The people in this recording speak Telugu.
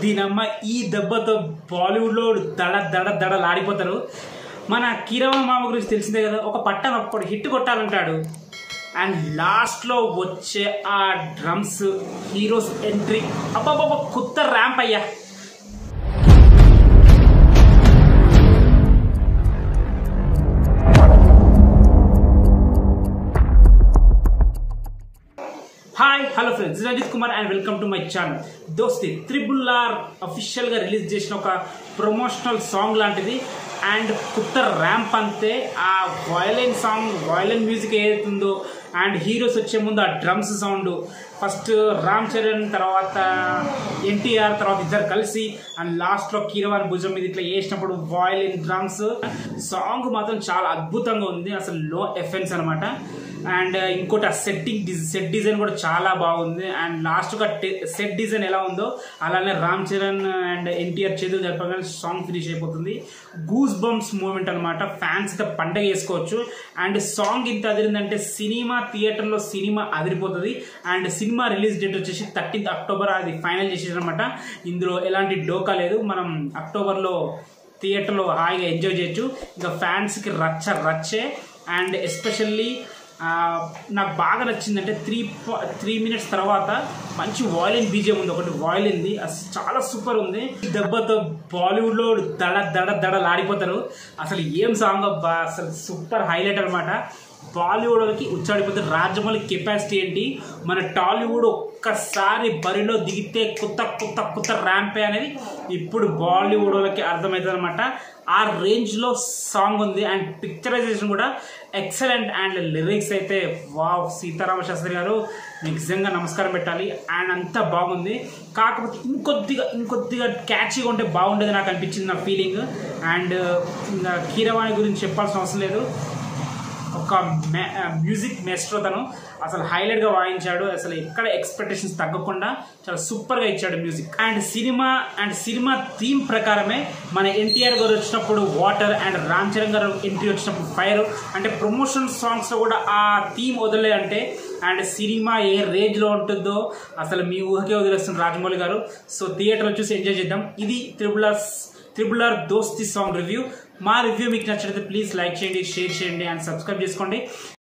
దీనమ్మ ఈ దెబ్బతో బాలీవుడ్లో దడ దడ దడలాడిపోతారు మన కిరవ మామ గురించి తెలిసిందే కదా ఒక పట్టం ఒక్కడు హిట్ కొట్టాలంటాడు అండ్ లాస్ట్లో వచ్చే ఆ డ్రమ్స్ హీరోస్ ఎంట్రీ అబ్బాబాబా కొత్త ర్యాంప్ అయ్యా hi hello friends Ranjith Kumar and welcome to my channel Dosti triple R అఫీషియల్గా రిలీజ్ చేసిన ఒక ప్రమోషనల్ సాంగ్ లాంటిది అండ్ కొత్త ర్యాంప్ అంతే ఆ వయలెన్ సాంగ్ వయలెన్ మ్యూజిక్ ఏదైతుందో అండ్ హీరోస్ వచ్చే ముందు ఆ drums sound first Ram Charan తర్వాత ఎన్టీఆర్ తర్వాత ఇద్దరు కలిసి అండ్ లాస్ట్లో కీరవాణి భుజం మీద ఇట్లా వేసినప్పుడు వాయిలిన్ డ్రమ్స్ సాంగ్ మాత్రం చాలా అద్భుతంగా ఉంది అసలు లో ఎఫెన్స్ అనమాట అండ్ ఇంకోటి ఆ సెట్టింగ్ సెట్ డిజైన్ కూడా చాలా బాగుంది అండ్ లాస్ట్గా సెట్ డిజైన్ ఎలా ఉందో అలానే రామ్ చరణ్ అండ్ ఎన్టీఆర్ చేతులు జరపగానే సాంగ్ ఫినిష్ అయిపోతుంది గూస్ బంప్స్ మూమెంట్ అనమాట ఫ్యాన్స్ అయితే పండగ చేసుకోవచ్చు అండ్ సాంగ్ ఇంత అదిరిందంటే సినిమా థియేటర్లో సినిమా అదిరిపోతుంది అండ్ సినిమా రిలీజ్ డేట్ వచ్చేసి థర్టీన్త్ అక్టోబర్ అది ఫైనల్ చేసేదనమాట ఇందులో ఎలాంటి డోకా లేదు మనం అక్టోబర్లో థియేటర్లో హాయిగా ఎంజాయ్ చేయొచ్చు ఇంకా ఫ్యాన్స్కి రచ్చ రచ్చే అండ్ ఎస్పెషల్లీ నాకు బాగా నచ్చిందంటే త్రీ త్రీ మినిట్స్ తర్వాత మంచి వాయిలిన్ బీజేం ఉంది ఒకటి వాయిలిన్ది అసలు చాలా సూపర్ ఉంది ఈ దెబ్బతో బాలీవుడ్లో దడ దడ దడలాడిపోతారు అసలు ఏం సాంగ్ అబ్బా అసలు సూపర్ హైలైట్ అనమాట బాలీవుడ్కి ఉచ్చాడిపోతే రాజమౌళి కెపాసిటీ ఏంటి మన టాలీవుడ్ ఒక్కసారి బరిలో దిగితే కొత్త కొత్త కొత్త ర్యాంపే అనేది ఇప్పుడు బాలీవుడ్ వాళ్ళకి అర్థమవుతుంది అనమాట ఆ రేంజ్లో సాంగ్ ఉంది అండ్ పిక్చరైజేషన్ కూడా ఎక్సలెంట్ అండ్ లిరిక్స్ అయితే వావ్ సీతారామ శాస్త్రి గారు నిజంగా నమస్కారం పెట్టాలి అండ్ అంతా బాగుంది కాకపోతే ఇంకొద్దిగా ఇంకొద్దిగా క్యాచీగా ఉంటే బాగుండేది నాకు అనిపించింది నా ఫీలింగ్ అండ్ ఇంకా కీరవాణి గురించి చెప్పాల్సిన అవసరం లేదు ఒక మ్యూజిక్ మెస్ట్రో తను అసలు హైలైట్గా వాయించాడు అసలు ఎక్కడ ఎక్స్పెక్టేషన్స్ తగ్గకుండా చాలా సూపర్గా ఇచ్చాడు music and cinema and cinema theme ప్రకారమే మన ఎన్టీఆర్ గారు వచ్చినప్పుడు వాటర్ అండ్ రామ్ చరణ్ గారు ఎంట్రీ వచ్చినప్పుడు ఫైర్ అంటే ప్రమోషన్ సాంగ్స్లో కూడా ఆ థీమ్ వదిలే అంటే అండ్ సినిమా ఏ రేంజ్లో ఉంటుందో అసలు మీ ఊహకే వదిలేస్తుంది రాజమౌళి గారు సో థియేటర్లో చూసి ఎంజాయ్ చేద్దాం ఇది triple R triple R Dosti song review మా రివ్యూ మీకు నచ్చినట్లయితే ప్లీజ్ లైక్ చేయండి షేర్ చేయండి అండ్ సబ్స్క్రైబ్ చేసుకోండి